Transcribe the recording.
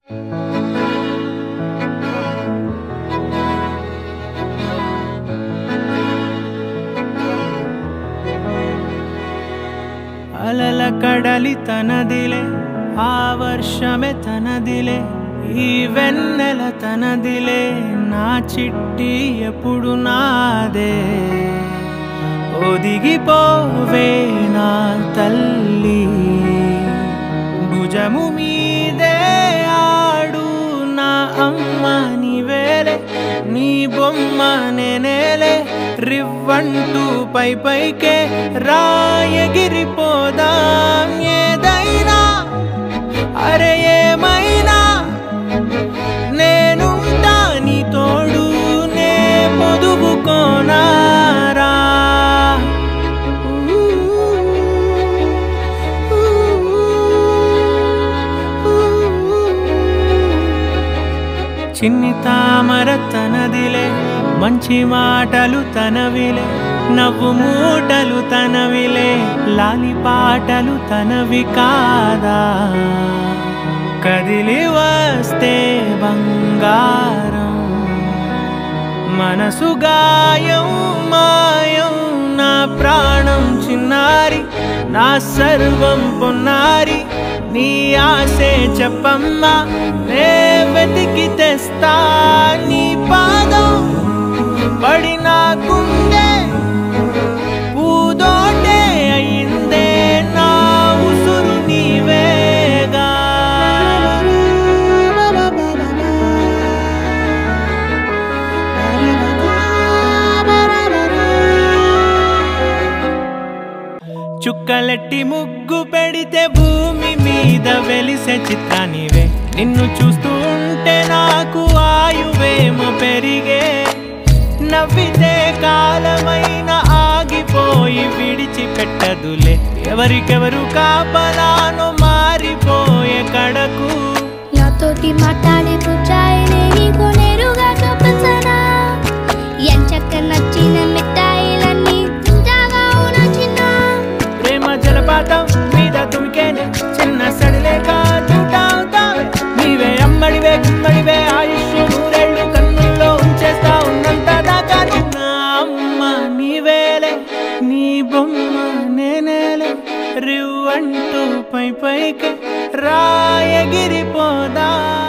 అలల కడలి తనదిలే ఆ వర్షమే తనదిలే ఈ వెన్నెల తనదిలే నా చిట్టి ఎప్పుడు నాదే ఒదిగిపోవే నా తల్లి భుజము మీదే ఆడు నా అమ్మ నీవేలే నీ బొమ్మ నేనేలే రివ్వంటూ పై పైకే రాయగిరిపోదాం ఏదైనా అరే ఏమైనా నేనుంటా నీ తోడు నే పొదుపుకోనారా చిన్ని తామర తనదిలే మంచి మాటలు తనవిలే నవ్వు మూటలు తనవిలే లాలి పాటలు తనవి కాదా కదిలి వస్తే బంగారం మనసు గాయం మాయం నా ప్రాణం చిన్నారి నా సర్వం పొన్నారి నీ ఆశే చెప్పమ్మా నే వెతికి తెస్తా నీ పాదం పడి నా గుండె పూదోటే అయిందే నా ఉసురు నీవేగా చుక్కలెట్టి ముగ్గు పెడితే భూమి మీద వెలిసే చిత్రానివే నిన్ను చూస్తూ ఉంటే నాకు ఆయువేమో పెరిగే నవ్వితే కాలమైన ఆగిపోయి విడిచిపెట్టదులే ఎవరికెవరు కాపలానో మారిపోయే కడకు నాతోటి మాట్లాడే పుచ్చాయినే నీకు నేరుగా చూపించనా ఎంచక్క నచ్చిన మిఠాయిలన్నీ తింటాగా నచ్చిన ప్రేమ జలపాతం మీద తుమికేనే చిన్న సడిలేక చూటావుతావే నీవే అమ్మడివే గుమ్మడివే ఆయుష్ నూరేళ్ళు కన్నుల్లో ఉంచేస్తా ఉన్నంత దాకా నా అమ్మ నీవేలే నీ బొమ్మ నేనేలే రివ్వంటూ పై పైకి రాయగిరిపోదా